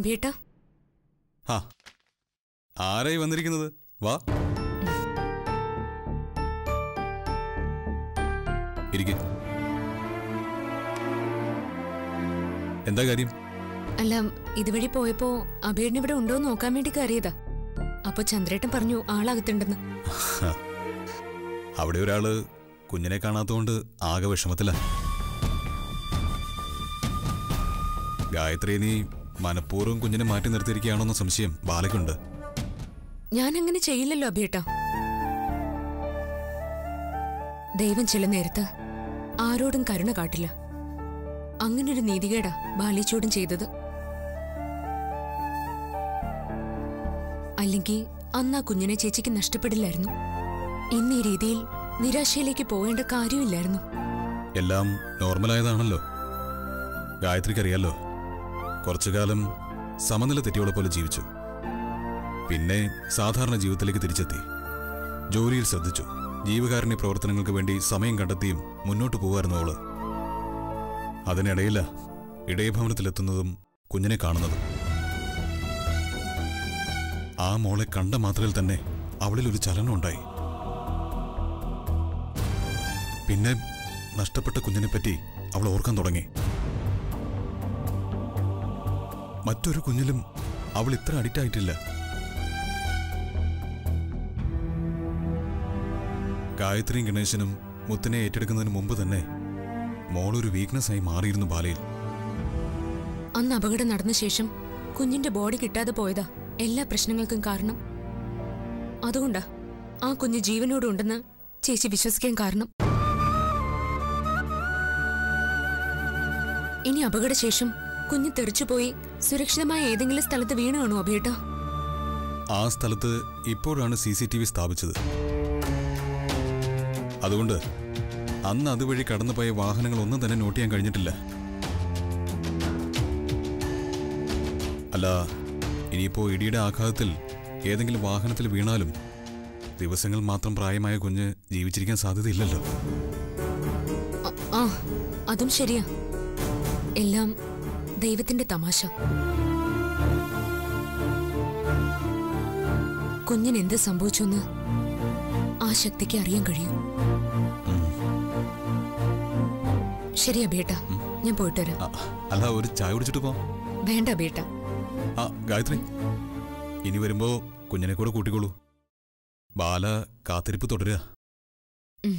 അഭിയേട്ടാ ഹാ ആരായി വന്നിരിക്കുന്നത് വാ ഇരിക്കെ എന്താ കാര്യം അല്ല ഇതുവഴി പോയപ്പോ അഭിയേട്ടൻ ഇവിടെ ഉണ്ടോ എന്ന് നോക്കാൻ വേണ്ടി കയറിയതാ അപ്പൊ ചന്ദ്രേട്ടൻ പറഞ്ഞു ആളകത്തുണ്ടെന്ന് അവിടെ ഒരാള് കുഞ്ഞിനെ കാണാത്തതുകൊണ്ട് ആകെ വിഷമത്തില ഗായത്രി നീ മനഃപൂർവ്വം കുഞ്ഞിനെ മാറ്റി നിർത്തിയിരിക്കുകയാണോന്ന സംശയം ബാലയ്ക്കുണ്ട് ഞാൻ അങ്ങനെ ചെയ്യില്ലല്ലോ അഭിയേട്ടാ ദൈവം ചില നേരത്ത് ആരോടും കരുണ കാട്ടില്ല അങ്ങനൊരു നീതികേടാ ബാലിച്ചോടും ചെയ്തത് അല്ലെങ്കിൽ അന്ന് ആ കുഞ്ഞിനെ ചേച്ചിക്ക് നഷ്ടപ്പെടില്ലായിരുന്നു ഇന്ന് ഈ രീതിയിൽ നിരാശയിലേക്ക് പോകേണ്ട കാര്യമില്ലായിരുന്നു എല്ലാം നോർമലായതാണല്ലോ ഗായത്രിക്കറിയാലോ കുറച്ചു കാലം സമനില തെറ്റിയോളെ പോലെ ജീവിച്ചു പിന്നെ സാധാരണ ജീവിതത്തിലേക്ക് തിരിച്ചെത്തി ജോലിയിൽ ശ്രദ്ധിച്ചു ജീവകാരുണ്യ പ്രവർത്തനങ്ങൾക്ക് വേണ്ടി സമയം കണ്ടെത്തിയും മുന്നോട്ട് പോകുമായിരുന്നു അവള് അതിനിടയില ഇടയഭവനത്തിലെത്തുന്നതും കുഞ്ഞിനെ കാണുന്നതും ആ മോളെ കണ്ട മാത്രയിൽ തന്നെ അവളിൽ ഒരു ചലനം ഉണ്ടായി പിന്നെ നഷ്ടപ്പെട്ട കുഞ്ഞിനെപ്പറ്റി അവൾ ഓർക്കാൻ തുടങ്ങി മറ്റൊരു കുഞ്ഞിലും അവൾ ഇത്ര അഡിക്റ്റ് ആയിട്ടില്ല ഗായത്രിയും ഗണേശനും മുത്തിനെ ഏറ്റെടുക്കുന്നതിന് മുമ്പ് തന്നെ മോളൊരു വീക്ക്നെസ് ആയി മാറിയിരുന്നു ബാലയിൽ അന്ന് അപകടം നടന്ന ശേഷം കുഞ്ഞിന്റെ ബോഡി കിട്ടാതെ പോയതാ എല്ലാ പ്രശ്നങ്ങൾക്കും കാരണം അതുകൊണ്ടാ ആ കുഞ്ഞ് ജീവനോടെ ഉണ്ടെന്ന് ചേച്ചി വിശ്വസിക്കാൻ കാരണം ഇനി അപകടശേഷം കുഞ്ഞ് തെറിച്ചുപോയി സുരക്ഷിതമായ ഏതെങ്കിലും സ്ഥലത്ത് വീണു കാണോ അഭിയേട്ടാ ആ സ്ഥലത്ത് ഇപ്പോഴാണ് സി സി ടി വി സ്ഥാപിച്ചത് അതുകൊണ്ട് അന്ന് അതുവഴി കടന്നുപോയ വാഹനങ്ങളൊന്നും തന്നെ നോട്ട് ചെയ്യാൻ കഴിഞ്ഞിട്ടില്ല അല്ല ഇനിയിപ്പോ ഇടിയുടെ ആഘാതത്തിൽ ഏതെങ്കിലും വാഹനത്തിൽ വീണാലും ദിവസങ്ങൾ മാത്രം പ്രായമായ കുഞ്ഞ് ജീവിച്ചിരിക്കാൻ സാധ്യതയില്ലല്ലോ അ- ആ അതും ശരിയാ എല്ലാം ദൈവത്തിന്റെ തമാശ കുഞ്ഞിന് എന്ത് സംഭവിച്ചെന്ന് ആ ശക്തിക്ക് അറിയാൻ കഴിയും ശരിയാ ബേട്ട ഞാൻ പോയിട്ട് വരാം ആ, അല്ല ഒരു ചായ കുടിച്ചിട്ട് പോ വേണ്ട ബേട്ട ആ ഗായത്രി ഇനി വരുമ്പോ കുഞ്ഞിനെ കൂടെ കൂട്ടിക്കോളൂ ബാല കാത്തിരിപ്പ് തുടരുക ഉം.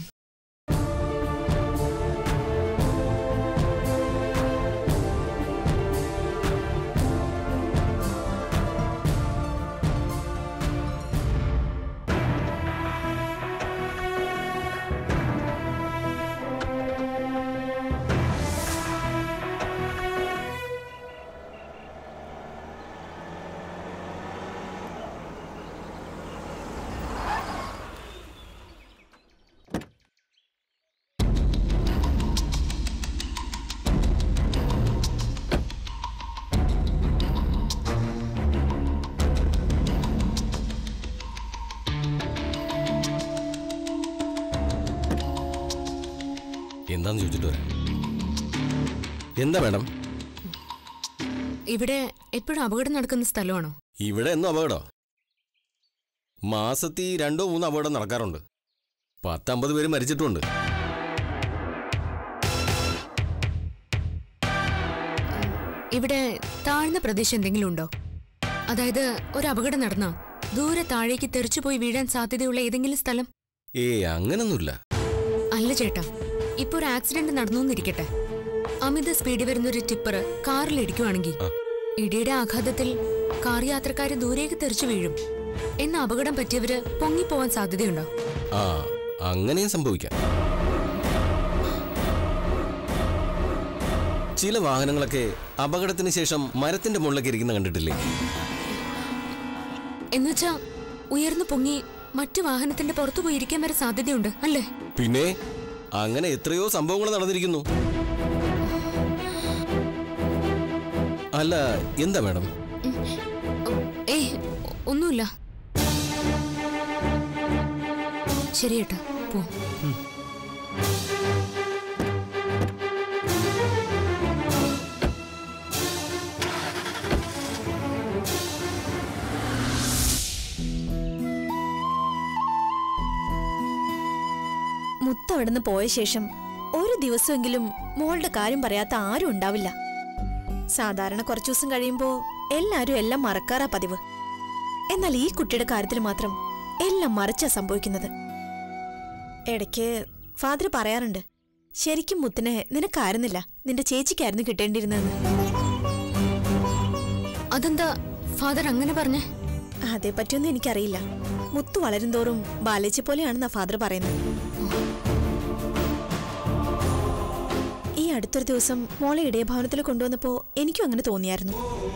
എന്താന്ന് ചോദിച്ചിട്ട് വരാം എന്താ മാഡം ഇവിടെ എപ്പോഴും അപകടം നടക്കുന്ന സ്ഥലമാണോ ഇവിടെ എന്നും അപകടം മാസത്തിൽ രണ്ടോ മൂന്നോ അപകടം നടക്കാറുണ്ട് പത്തമ്പത് പേര് മരിച്ചിട്ടുമുണ്ട് ഇവിടെ താഴ്ന്ന പ്രദേശം എന്തെങ്കിലും ഉണ്ടോ അതായത് ഒരു അപകടം നടന്ന ദൂരെ താഴേക്ക് തെറിച്ചുപോയി വീഴാൻ സാധ്യതയുള്ള ഏതെങ്കിലും സ്ഥലം ഏ അങ്ങനൊന്നുമില്ല അല്ല ചേട്ടാ ഇപ്പൊ ഒരു ആക്സിഡന്റ് നടന്നുവെന്നിരിക്കട്ടെ അമിത സ്പീഡിൽ വരുന്ന ഒരു ടിപ്പർ കാറിൽ ഇടിക്കുവാണെങ്കിൽ ഇടിയുടെ ആഘാതത്തിൽ കാർ യാത്രക്കാര് ദൂരേക്ക് തെറിച്ചു വീഴും എന്ന അപകടം പറ്റിയവര് പൊങ്ങിപ്പോവാൻ സാധ്യതയുണ്ടോ ആ അങ്ങനെയും സംഭവിക്കാം ചില വാഹനങ്ങളൊക്കെ അപകടത്തിന് ശേഷം മരത്തിന്റെ മുകളിലൊക്കെ ഇരിക്കുന്ന കണ്ടിട്ടില്ലേ എന്നുവെച്ചാ ഉയർന്നു പൊങ്ങി മറ്റു വാഹനത്തിന്റെ പുറത്തു പോയി ഇരിക്കാൻ വരെ സാധ്യതയുണ്ട് അല്ലേ പിന്നെ അങ്ങനെ എത്രയോ സംഭവങ്ങൾ നടന്നിരിക്കുന്നു അല്ല എന്താ മാഡം ഏയ് ഒന്നുമില്ല ശരി ഏട്ടാ പോ മുത്ത അവിടുന്ന് പോയ ശേഷം ഒരു ദിവസമെങ്കിലും മോളുടെ കാര്യം പറയാത്ത ആരും ഉണ്ടാവില്ല സാധാരണ കുറച്ചു ദിവസം കഴിയുമ്പോ എല്ലാരും എല്ലാം മറക്കാറാ പതിവ് എന്നാൽ ഈ കുട്ടിയുടെ കാര്യത്തിൽ മാത്രം എല്ലാം മറിച്ചാ സംഭവിക്കുന്നത് ഇടയ്ക്ക് ഫാദർ പറയാറുണ്ട് ശരിക്കും മുത്തിനെ നിനക്കായിരുന്നില്ല നിന്റെ ചേച്ചിക്കായിരുന്നു കിട്ടേണ്ടിയിരുന്നതെന്ന് അതെന്താ ഫാദർ അങ്ങനെ പറഞ്ഞേ അതേപ്പറ്റിയൊന്നും എനിക്കറിയില്ല മുത്തു വളരുംതോറും ബാലേച്ചി പോലെയാണെന്നാ ഫാദർ പറയുന്നത് ഈ അടുത്തൊരു ദിവസം മോളെ ഇടയഭവനത്തിൽ കൊണ്ടുവന്നപ്പോ എനിക്കും അങ്ങനെ തോന്നിയായിരുന്നു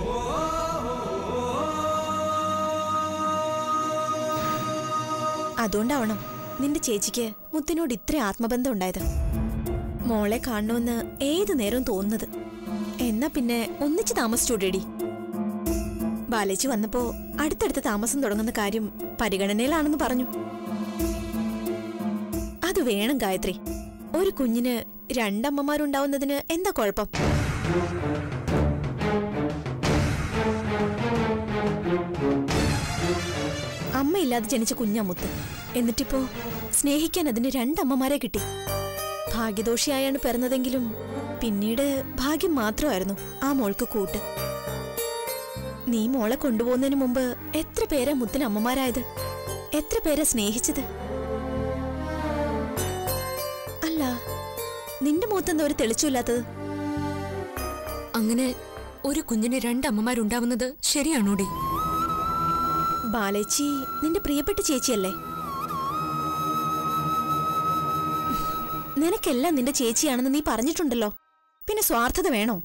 അതുകൊണ്ടാവണം നിന്റെ ചേച്ചിക്ക് മുത്തിനോട് ഇത്ര ആത്മബന്ധം ഉണ്ടായത് മോളെ കാണണമെന്ന് ഏതു നേരവും തോന്നുന്നത് എന്നാ പിന്നെ ഒന്നിച്ച് താമസിച്ചൂടേടി ബാലേജി വന്നപ്പോ അടുത്തടുത്ത് താമസം തുടങ്ങുന്ന കാര്യം പരിഗണനയിലാണെന്ന് പറഞ്ഞു അത് വേണം ഗായത്രി ഒരു കുഞ്ഞിന് രണ്ടമ്മമാരുണ്ടാവുന്നതിന് എന്താ കുഴപ്പം അമ്മയില്ലാതെ ജനിച്ച കുഞ്ഞാമുത്ത് എന്നിട്ടിപ്പോ സ്നേഹിക്കാൻ അതിന് രണ്ടമ്മമാരെ കിട്ടി ഭാഗ്യദോഷിയായാണ് പിറന്നതെങ്കിലും പിന്നീട് ഭാഗ്യം മാത്രമായിരുന്നു ആ മോൾക്ക് കൂട്ട് നീ മോളെ കൊണ്ടുപോകുന്നതിന് മുമ്പ് എത്ര പേരാ മുത്തിന് അമ്മമാരായത് എത്ര പേരെ സ്നേഹിച്ചത് അല്ല നിന്റെ മുഖത്തെന്താ ഒരു തെളിച്ചില്ലാത്തത് അങ്ങനെ ഒരു കുഞ്ഞിന് രണ്ടമ്മമാരുണ്ടാവുന്നത് ശരിയാണോടി ബാലേച്ചി നിന്റെ പ്രിയപ്പെട്ട ചേച്ചിയല്ലേ നിനക്കെല്ലാം നിന്റെ ചേച്ചിയാണെന്ന് നീ പറഞ്ഞിട്ടുണ്ടല്ലോ പിന്നെ സ്വാർത്ഥത വേണോ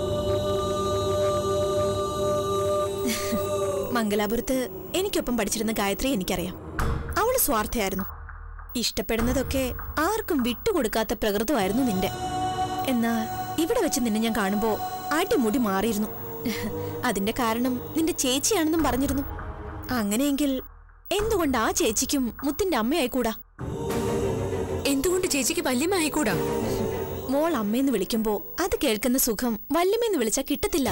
മംഗലാപുരത്ത് എനിക്കൊപ്പം പഠിച്ചിരുന്ന ഗായത്രി എനിക്കറിയാം അവള് സ്വാർത്ഥയായിരുന്നു ഇഷ്ടപ്പെടുന്നതൊക്കെ ആർക്കും വിട്ടുകൊടുക്കാത്ത പ്രകൃതമായിരുന്നു നിന്റെ എന്നാ ഇവിടെ വെച്ച് നിന്നെ ഞാൻ കാണുമ്പോ അടിമുടി മാറിയിരുന്നു അതിന്റെ കാരണം നിന്റെ ചേച്ചിയാണെന്നും പറഞ്ഞിരുന്നു അങ്ങനെയെങ്കിൽ എന്തുകൊണ്ട് ആ ചേച്ചിക്കും മുത്തിന്റെ അമ്മയായിക്കൂടാ എന്തുകൊണ്ട് ചേച്ചിക്ക് വല്യമ്മ ആയിക്കൂടാ മോൾ അമ്മയെന്ന് വിളിക്കുമ്പോ അത് കേൾക്കുന്ന സുഖം വല്യമ്മയെന്ന് വിളിച്ചാ കിട്ടത്തില്ല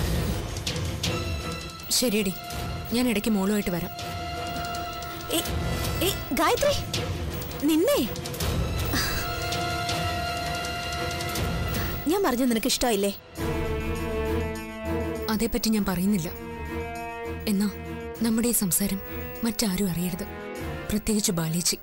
ശരിയടി ഞാൻ ഇടയ്ക്ക് മോളുമായിട്ട് വരാം ഏയ്, ഏയ്, ഗായത്രി നിന്നെ ഞാൻ പറഞ്ഞ നിനക്ക് ഇഷ്ടമായില്ലേ അതേപ്പറ്റി ഞാൻ പറയുന്നില്ല എന്നാ നമ്മുടെ ഈ സംസാരം മറ്റാരും അറിയരുത് പ്രത്യേകിച്ച് ബാലേച്ചി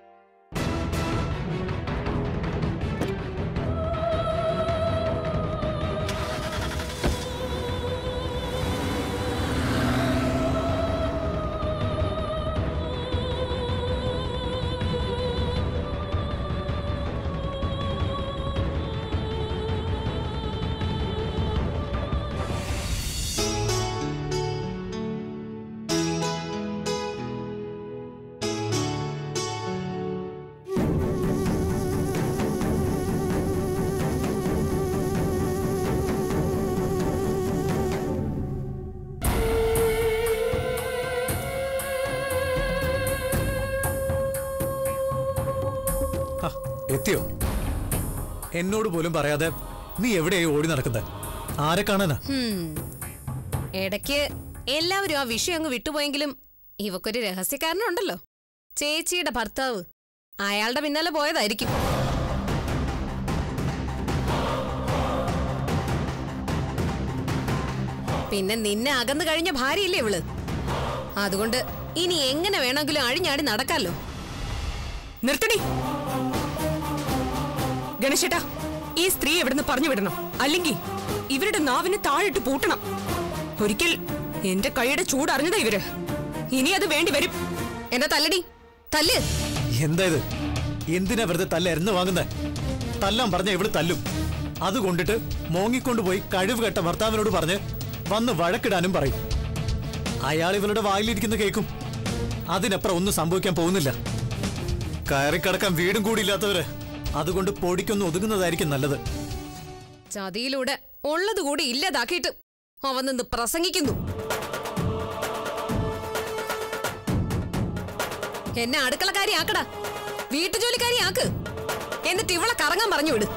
ആ, എത്തിയോ എന്നോട് പോലും പറയാതെ നീ എവിടെയായി ഓടി നടക്കുന്നത് ആരെ കാണാനാ ഹും. ഇടയ്ക്ക് എല്ലാവരും ആ വിഷയം അങ്ങ് വിട്ടുപോയെങ്കിലും ഇവക്കൊരു രഹസ്യക്കാരനുണ്ടല്ലോ ചേച്ചിയുടെ ഭർത്താവ് അയാളുടെ പിന്നാലെ പോയതായിരിക്കും പിന്നെ നിന്നെ അകന്നു കഴിഞ്ഞ ഭാര്യയില്ലേ ഇവള് അതുകൊണ്ട് ഇനി എങ്ങനെ വേണമെങ്കിലും അഴിഞ്ഞാടി നടക്കാലോ നിർത്തടി ഗണേശേട്ടാ ഈ സ്ത്രീ എവിടുന്ന് പറഞ്ഞു വിടണം അല്ലെങ്കിൽ ഇവരുടെ നാവിന് താഴിട്ട് പൂട്ടണം ഒരിക്കൽ എന്റെ കൈയുടെ ചൂടറിഞ്ഞതാ ഇവര് ഇനി അത് വേണ്ടി വരും എന്താ തല്ലടി തല്ല് എന്താ ഇത് എന്തിനാ വെറുതെ തല്ല എരന്ന് വാങ്ങുന്നത് തല്ലാൻ പറഞ്ഞ ഇവിടെ തല്ലും അത് കൊണ്ടിട്ട് മോങ്ങിക്കൊണ്ടുപോയി കഴിവ് കെട്ട ഭർത്താവിനോട് പറഞ്ഞ് വന്ന് വഴക്കിടാനും പറയും അയാൾ ഇവളുടെ വായിലിരിക്കുന്ന കേൾക്കും അതിനപ്പുറം ഒന്നും സംഭവിക്കാൻ പോകുന്നില്ല കയറിക്കിടക്കാൻ വീടും കൂടി ഇല്ലാത്തവര് അതുകൊണ്ട് പൊടിക്കൊന്ന് ഒതുങ്ങുന്നതായിരിക്കും നല്ലത് ചതിയിലൂടെ ഉള്ളത് കൂടി ഇല്ലാതാക്കിയിട്ട് അവൻ നിന്ന് പ്രസംഗിക്കുന്നു എന്നെ അടുക്കളക്കാരി ആക്കടാ വീട്ടുജോലിക്കാരി ആക്ക് എന്നിട്ട് ഇവളെ കറങ്ങാൻ പറഞ്ഞു വിട്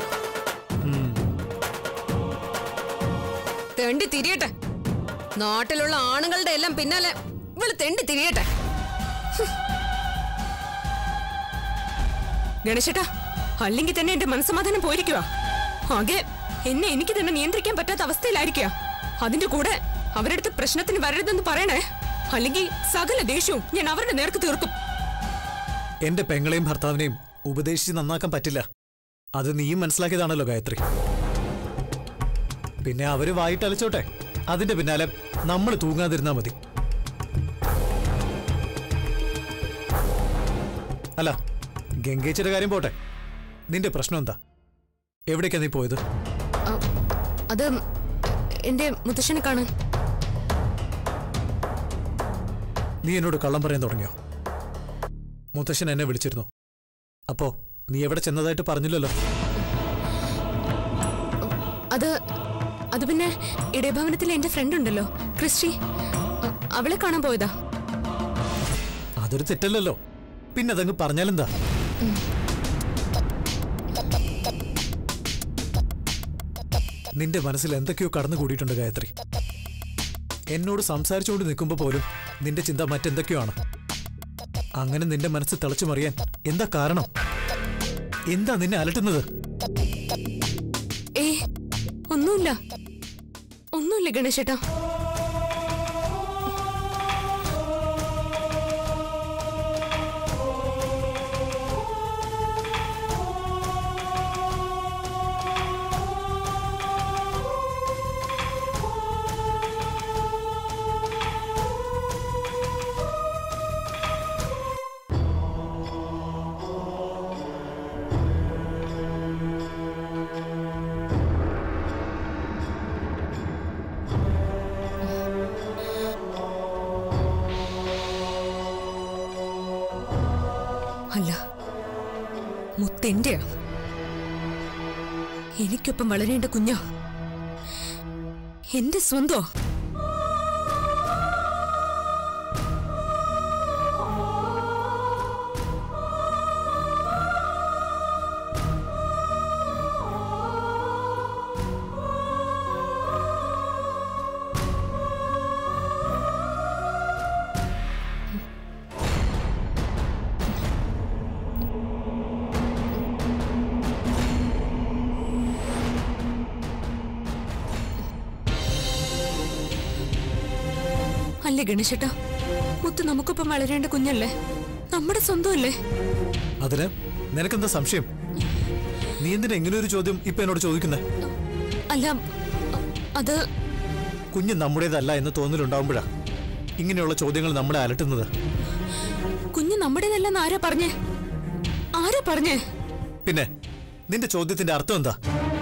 തെണ്ടി തിരിയട്ടെ നാട്ടിലുള്ള ആണുങ്ങളുടെ എല്ലാം പിന്നാലെ ഇവള് തെണ്ടി തിരിയട്ടെ ഗണേശേട്ടാ അല്ലെങ്കിൽ തന്നെ എന്റെ മനസ്സമാധാനം പോയിരിക്കുക ആകെ എന്നെ എനിക്ക് തന്നെ നിയന്ത്രിക്കാൻ പറ്റാത്ത അവസ്ഥയിലായിരിക്കുക അതിന്റെ കൂടെ അവരടുത്ത് പ്രശ്നത്തിന് വരരുതെന്ന് പറയണേ അല്ലെങ്കിൽ സകല ദേഷ്യവും ഞാൻ അവരുടെ നേർക്ക് തീർക്കും എന്റെ പെങ്ങളെയും ഭർത്താവിനെയും ഉപദേശിച്ച് നന്നാക്കാൻ പറ്റില്ല അത് നീയും മനസ്സിലാക്കിയതാണല്ലോ ഗായത്രി പിന്നെ അവര് വായിട്ടലച്ചോട്ടെ അതിന്റെ പിന്നാലെ നമ്മൾ തൂങ്ങാതിരുന്നാ മതി അല്ല ഗംഗേച്ചിയുടെ കാര്യം പോട്ടെ നിന്റെ പ്രശ്നം എന്താ എവിടേക്കാ നീ പോയത് അ, അത് എന്റെ മുത്തശ്ശനെ കാണാൻ നീ എന്നോട് കള്ളം പറയാൻ തുടങ്ങിയോ മുത്തശ്ശൻ എന്നെ വിളിച്ചിരുന്നു അപ്പോ നീ എവിടെ ചെന്നതായിട്ട് പറഞ്ഞില്ലല്ലോ അത് അത് പിന്നെ ഇടയഭവനത്തിൽ എന്റെ ഫ്രണ്ട് ഉണ്ടല്ലോ ക്രിസ്റ്റി അ, അവളെ കാണാൻ പോയതാ അതൊരു തെറ്റല്ലല്ലോ പിന്നെ അതങ്ങ് പറഞ്ഞാലെന്താ നിന്റെ മനസ്സിൽ എന്തൊക്കെയോ കടന്നു കൂടിയിട്ടുണ്ട് ഗായത്രി എന്നോട് സംസാരിച്ചുകൊണ്ട് നിൽക്കുമ്പോൾ പോലും നിന്റെ ചിന്ത മറ്റെന്തൊക്കെയോ ആണ് അങ്ങനെ നിന്റെ മനസ്സ് തിളച്ചു മറിയാൻ എന്താ കാരണം എന്താ നിന്നെ അലട്ടുന്നത് ഏ ഒന്നുമില്ല ഒന്നുമില്ല ഗണേശേട്ടാ അല്ല മുത്തെന്റെയാ എനിക്കൊപ്പം വളരേണ്ട കുഞ്ഞാ എന്റെ സ്വന്തോ അല്ലേ ഗണേശേട്ടാ മുത്ത് നമുക്കൊപ്പം വളരേണ്ട കുഞ്ഞല്ലേ നമ്മുടെ സ്വന്തമല്ലേ അതിന് നിനക്കെന്താ സംശയം നീ എന്തിനാ ഇങ്ങനെ ഒരു ചോദ്യം ഇപ്പൊ എന്നോട് ചോദിക്കുന്നേ അല്ല അത് കുഞ്ഞ് നമ്മുടേതല്ല എന്ന് തോന്നലുണ്ടാവുമ്പോഴാ ഇങ്ങനെയുള്ള ചോദ്യങ്ങൾ നമ്മളെ അലട്ടുന്നത് കുഞ്ഞ് നമ്മുടേതല്ലെന്ന് ആരാ പറഞ്ഞേ ആരാ പറഞ്ഞേ പിന്നെ നിന്റെ ചോദ്യത്തിന്റെ അർത്ഥം എന്താ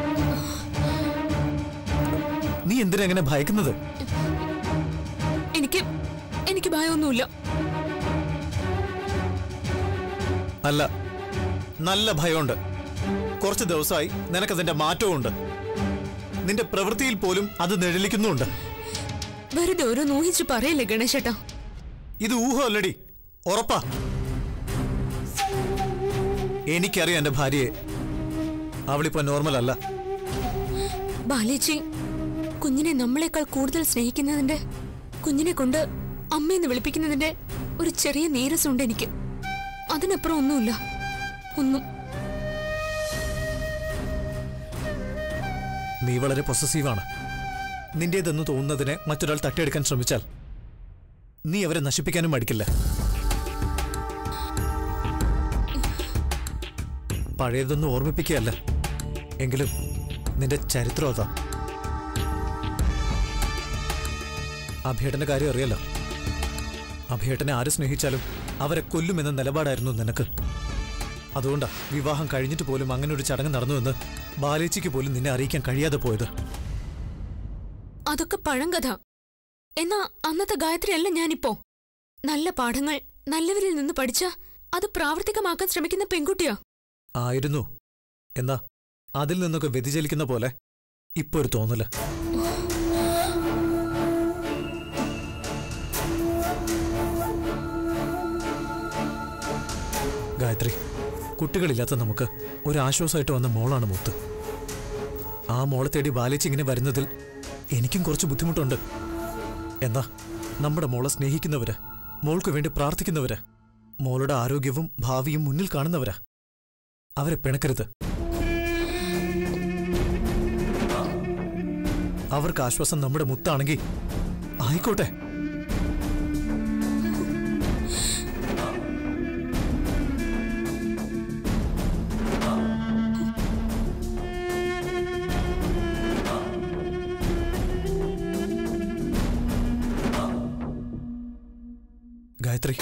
നീ എന്തിനാ എങ്ങനെ ഭയക്കുന്നത് എനിക്ക് എനിക്ക് ഭയമൊന്നുമില്ല അല്ല നല്ല ഭയമുണ്ട് കുറച്ച് ദിവസമായി നിനക്കതിന്റെ മാറ്റവും ഉണ്ട് നിന്റെ പ്രവൃത്തിയിൽ പോലും അത് നിഴലിക്കുന്നുണ്ട് വെറുതെ ഓരോ ഊഹിച്ച് പറയല്ലേ ഗണേശേട്ടാ ഇത് ഊഹമല്ലടി ഉറപ്പാ എനിക്കറിയാം എന്റെ ഭാര്യയെ അവളിപ്പോ നോർമൽ അല്ല ബാലേച്ചി കുഞ്ഞിനെ നമ്മളെക്കാൾ കൂടുതൽ സ്നേഹിക്കുന്നതിന്റെ കുഞ്ഞിനെ കൊണ്ട് അമ്മയെന്ന് വിളിപ്പിക്കുന്നതിന്റെ ഒരു ചെറിയ നീരസമുണ്ട് എനിക്ക് അതിനപ്പുറം ഒന്നുമില്ല ഒന്നും നീ വളരെ പൊസസീവാണ് നിന്റേതെന്ന് തോന്നുന്നതിനെ മറ്റൊരാൾ തട്ടിയെടുക്കാൻ ശ്രമിച്ചാൽ നീ അവരെ നശിപ്പിക്കാനും മടിക്കില്ല പഴയതൊന്നും ഓർമ്മിപ്പിക്കുകയല്ല എങ്കിലും നിന്റെ ചരിത്രം അതാ അഭിയേട്ടന്റെ കാര്യം അറിയാലോ അഭിയേട്ടനെ ആര് സ്നേഹിച്ചാലും അവരെ കൊല്ലുമെന്ന നിലപാടായിരുന്നു നിനക്ക് അതുകൊണ്ടാ വിവാഹം കഴിഞ്ഞിട്ട് പോലും അങ്ങനെ ഒരു ചടങ്ങ് നടന്നുവെന്ന് ബാലേച്ചിക്ക് പോലും നിന്നെ അറിയിക്കാൻ കഴിയാതെ പോയത് അതൊക്കെ പഴങ്കഥ എന്നാ അന്നത്തെ ഗായത്രി അല്ല ഞാനിപ്പോ നല്ല പാഠങ്ങൾ നല്ലവരിൽ നിന്ന് പഠിച്ച അത് പ്രാവർത്തികമാക്കാൻ ശ്രമിക്കുന്ന പെൺകുട്ടിയാ ആയിരുന്നു എന്നാ അതിൽ നിന്നൊക്കെ വ്യതിചലിക്കുന്ന പോലെ ഇപ്പൊ ഒരു തോന്നല് ഗായത്രി കുട്ടികളില്ലാത്ത നമുക്ക് ഒരു ആശ്വാസമായിട്ട് വന്ന മോളാണ് മുത്ത് ആ മോളെ തേടി ബാലിച്ച് ഇങ്ങനെ വരുന്നതിൽ എനിക്കും കുറച്ച് ബുദ്ധിമുട്ടുണ്ട് എന്നാ നമ്മുടെ മോളെ സ്നേഹിക്കുന്നവര് മോൾക്ക് വേണ്ടി പ്രാർത്ഥിക്കുന്നവര് മോളുടെ ആരോഗ്യവും ഭാവിയും മുന്നിൽ കാണുന്നവരാ അവരെ പിണക്കരുത് അവർക്ക് ആശ്വാസം നമ്മുടെ മുത്താണെങ്കിൽ ആയിക്കോട്ടെ ഗായത്രി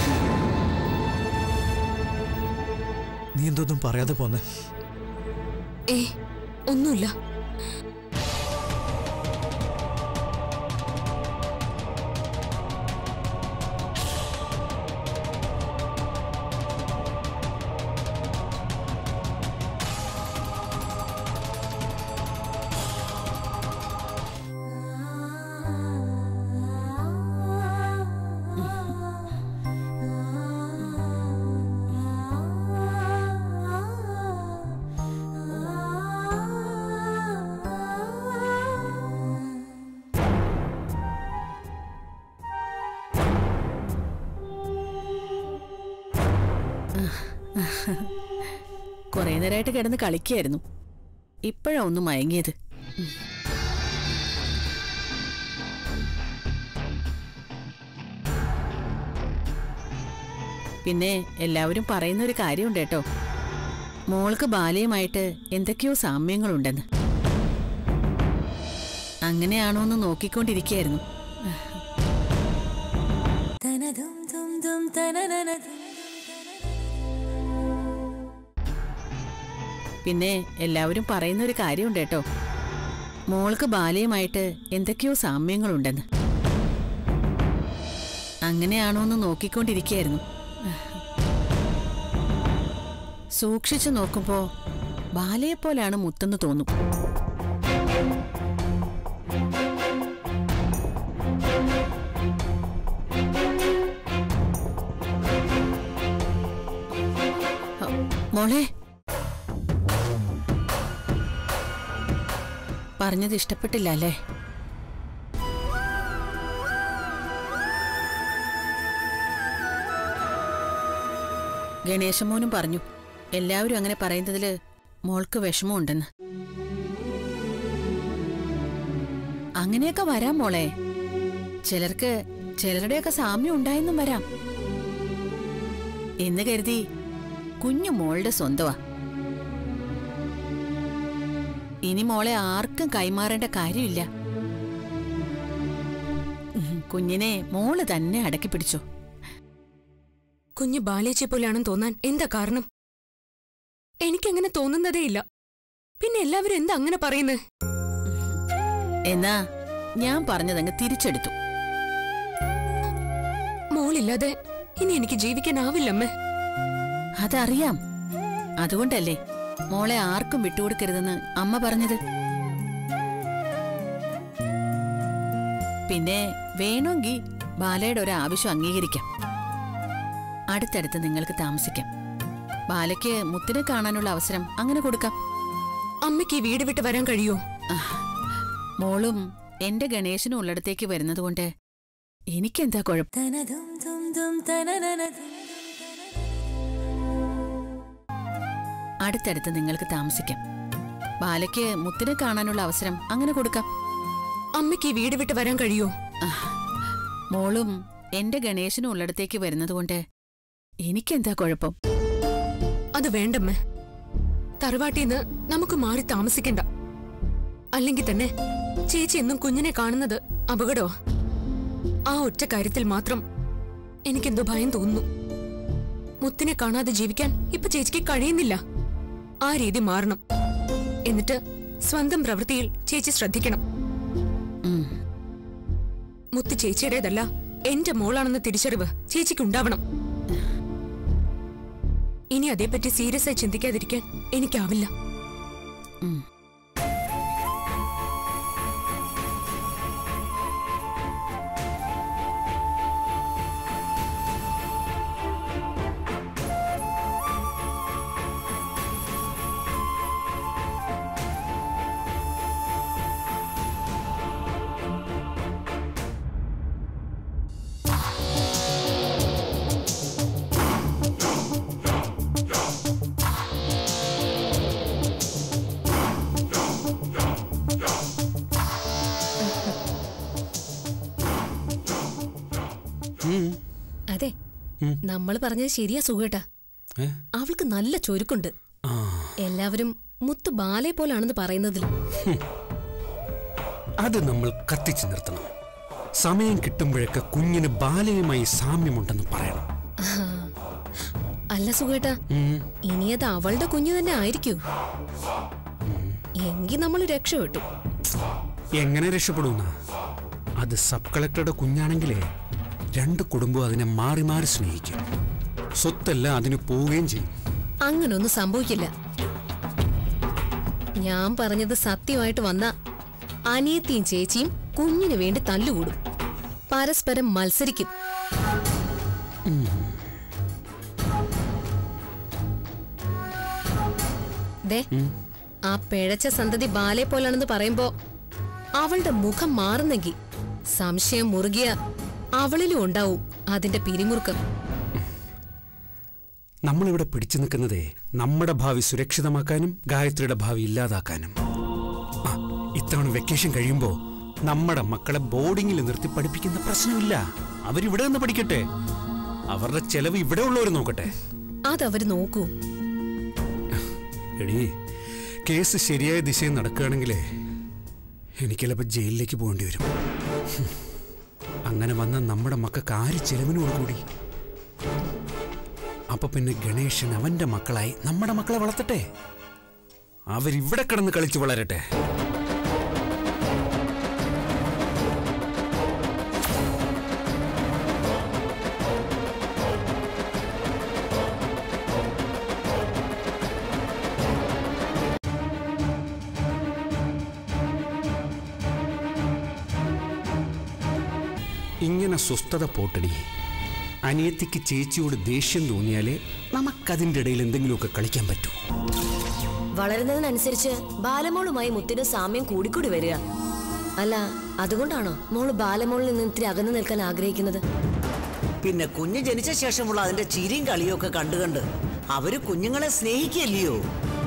നീ എന്തൊന്നും പറയാതെ പോന്നെ ഏ ഒന്നുമില്ല കുറെ നേരമായിട്ട് കിടന്ന് കളിക്കായിരുന്നു ഇപ്പോഴാ ഒന്ന് മയങ്ങിയത് ഉം. പിന്നെ എല്ലാവരും പറയുന്ന ഒരു കാര്യമുണ്ട് കേട്ടോ മോൾക്ക് ബാലയുമായിട്ട് എന്തൊക്കെയോ സാമ്യങ്ങളുണ്ടെന്ന് അങ്ങനെയാണോ എന്ന് നോക്കിക്കൊണ്ടിരിക്കുകയായിരുന്നു പിന്നെ എല്ലാവരും പറയുന്ന ഒരു കാര്യമുണ്ട് കേട്ടോ മോൾക്ക് ബാലയുമായിട്ട് എന്തൊക്കെയോ സാമ്യങ്ങളുണ്ടെന്ന് അങ്ങനെയാണോ എന്ന് നോക്കിക്കൊണ്ടിരിക്കുകയായിരുന്നു സൂക്ഷിച്ചു നോക്കുമ്പോ ബാലയെപ്പോലാണ് മുത്തെന്ന് തോന്നും അ, മോളെ പറഞ്ഞത് ഇഷ്ടപ്പെട്ടില്ല അല്ലേ ഗണേശമോനും പറഞ്ഞു എല്ലാവരും അങ്ങനെ പറയുന്നതില് മോൾക്ക് വിഷമമുണ്ടെന്ന് അങ്ങനെയൊക്കെ വരാം മോളെ ചിലർക്ക് ചിലരുടെയൊക്കെ സാമ്യം ഉണ്ടായെന്നും വരാം എന്ന് കരുതി കുഞ്ഞു മോളുടെ സ്വന്തമാ ഇനി മോളെ ആർക്കും കൈമാറേണ്ട കാര്യമില്ല ഉം, കുഞ്ഞിനെ മോള് തന്നെ അടക്കി പിടിച്ചോ കുഞ്ഞ് ബാലേച്ചെ പോലെയാണെന്ന് തോന്നാൻ എന്താ കാരണം എനിക്കങ്ങനെ തോന്നുന്നതേ ഇല്ല പിന്നെ എല്ലാവരും എന്താ അങ്ങനെ പറയുന്നത് എന്നാ ഞാൻ പറഞ്ഞതങ്ങ് തിരിച്ചെടുത്തു മോളില്ലാതെ ഇനി എനിക്ക് ജീവിക്കാനാവില്ലമ്മേ അതറിയാം അതുകൊണ്ടല്ലേ മോളെ ആർക്കും വിട്ടുകൊടുക്കരുതെന്ന് അമ്മ പറഞ്ഞത് പിന്നെ വേണമെങ്കിൽ ബാലയുടെ ഒരു ആവശ്യം അംഗീകരിക്കാം അടുത്തടുത്ത് നിങ്ങൾക്ക് താമസിക്കാം ബാലയ്ക്ക് മുത്തിനെ കാണാനുള്ള അവസരം അങ്ങനെ കൊടുക്കാം അമ്മയ്ക്ക് ഈ വീട് വിട്ട് വരാൻ കഴിയോ ആഹ്. മോളും എന്റെ ഗണേശനും ഉള്ളിടത്തേക്ക് വരുന്നതുകൊണ്ട് എനിക്കെന്താ കുഴപ്പം അടുത്തടുത്ത് നിങ്ങൾക്ക് താമസിക്കാം ബാലയ്ക്ക് മുത്തിനെ കാണാനുള്ള അവസരം അങ്ങനെ കൊടുക്കാം അമ്മയ്ക്ക് ഈ വീട് വിട്ട് വരാൻ കഴിയോ ആഹ്. മോളും എന്റെ ഗണേശനും ഉള്ളിടത്തേക്ക് വരുന്നതുകൊണ്ട് എനിക്കെന്താ കുഴപ്പം അത് വേണ്ടമ്മേ തറവാട്ടിന്ന് നമുക്ക് മാറി താമസിക്കണ്ട അല്ലെങ്കിൽ തന്നെ ചേച്ചി എന്നും കുഞ്ഞിനെ കാണുന്നത് അപകടമാ ആ ഒറ്റ കാര്യത്തിൽ മാത്രം എനിക്കെന്തോ ഭയം തോന്നുന്നു മുത്തിനെ കാണാതെ ജീവിക്കാൻ ഇപ്പൊ ചേച്ചിക്ക് കഴിയുന്നില്ല ആ രീതി മാറണം എന്നിട്ട് സ്വന്തം പ്രവൃത്തിയിൽ ചേച്ചി ശ്രദ്ധിക്കണം ഉം. മുത്ത് ചേച്ചിയുടേതല്ല എന്റെ മോളാണെന്ന തിരിച്ചറിവ് ചേച്ചിക്ക് ഉണ്ടാവണം ഇനി അതേപ്പറ്റി സീരിയസ് ആയി ചിന്തിക്കാതിരിക്കാൻ എനിക്കാവില്ല ഉം. നമ്മൾ പറഞ്ഞത് ശരിയാ സുഖേട്ടാ ഏ? അവൾക്ക് നല്ല ചൊരുക്കുണ്ട് ആ എല്ലാവരും മുത്തു ബാലെ പോലാണെന്ന് പറയുന്നതിൽ അത് നമ്മൾ കത്തിച്ചു നിർത്തണം സമയം കിട്ടുമ്പോഴൊക്കെ കുഞ്ഞിന് ബാലയുമായി സാമ്യമുണ്ടെന്ന് പറയണം അല്ല സുഖേട്ടാ ഉം. ഇനി അത് അവളുടെ കുഞ്ഞു തന്നെ ആയിരിക്കൂ എങ്കിൽ നമ്മൾ രക്ഷപ്പെട്ടു എങ്ങനെ രക്ഷപ്പെടുന്ന അത് സബ് കളക്ടറുടെ കുഞ്ഞാണെങ്കിലേ രണ്ട് കുടുംബവും അതിനെ മാറി മാറി സ്നേഹിക്കും സ്വത്തെല്ലാം അതിന് പോവുകയും ചെയ്യും അങ്ങനൊന്നും സംഭവിക്കില്ല ഞാൻ പറഞ്ഞത് സത്യമായിട്ട് വന്ന അനിയത്തിയും ചേച്ചിയും കുഞ്ഞിനു വേണ്ടി തല്ലുകൂടും പരസ്പരം മത്സരിക്കും ദേ ആ പിഴച്ച സന്തതി ബാലെ പോലാണെന്ന് പറയുമ്പോ അവളുടെ മുഖം മാറുന്നെങ്കിൽ സംശയം മുറുകിയ അവളിലും ഉണ്ടാവും അതിന്റെ പിരിമുറുക്കം നമ്മളിവിടെ പിടിച്ചു നിൽക്കുന്നതേ നമ്മുടെ ഭാവി സുരക്ഷിതമാക്കാനും ഗായത്രിയുടെ ഭാവി ഇല്ലാതാക്കാനും ആ, ഇത്തവണ വെക്കേഷൻ കഴിയുമ്പോൾ നമ്മുടെ മക്കളെ ബോർഡിങ്ങിൽ നിർത്തി പഠിപ്പിക്കുന്ന പ്രശ്നമില്ല അവരിവിടെ നിന്ന് പഠിക്കട്ടെ അവരുടെ ചെലവ് ഇവിടെ ഉള്ളവർ നോക്കട്ടെ അതവര് നോക്കൂ എടീ കേസ് ശരിയായ ദിശയിൽ നടക്കുകയാണെങ്കിലേ എനിക്ക് ചിലപ്പോൾ ജയിലിലേക്ക് പോകേണ്ടി വരും ഹും. അങ്ങനെ വന്ന നമ്മുടെ മക്കൾക്ക് ആര് ചെലവിന് കൊടുക്കൂടി അപ്പൊ പിന്നെ ഗണേശൻ അവന്റെ മക്കളായി നമ്മുടെ മക്കളെ വളർത്തട്ടെ അവരിവിടെ കിടന്ന് കളിച്ച് വളരട്ടെ ഇങ്ങനെ സ്വസ്ഥത പോട്ടടി അനിയത്തിക്ക് ചേച്ചിയോട് ദേഷ്യം തോന്നിയാലേ നമുക്കതിൻ്റെ ഇടയിൽ എന്തെങ്കിലുമൊക്കെ കളിക്കാൻ പറ്റൂ വളരുന്നതിനനുസരിച്ച് ബാലമോളുമായി മുത്തിന് സാമ്യം കൂടിക്കൂടി വരിക അല്ല അതുകൊണ്ടാണോ മോള് ബാലമോളിൽ നിന്ന് ഇത്തിരി അകന്നു നിൽക്കാൻ ആഗ്രഹിക്കുന്നത് പിന്നെ കുഞ്ഞ് ജനിച്ച ശേഷമുള്ള അതിന്റെ ചിരിയും കളിയും ഒക്കെ കണ്ടു കണ്ട് അവര് കുഞ്ഞുങ്ങളെ സ്നേഹിക്കല്ലയോ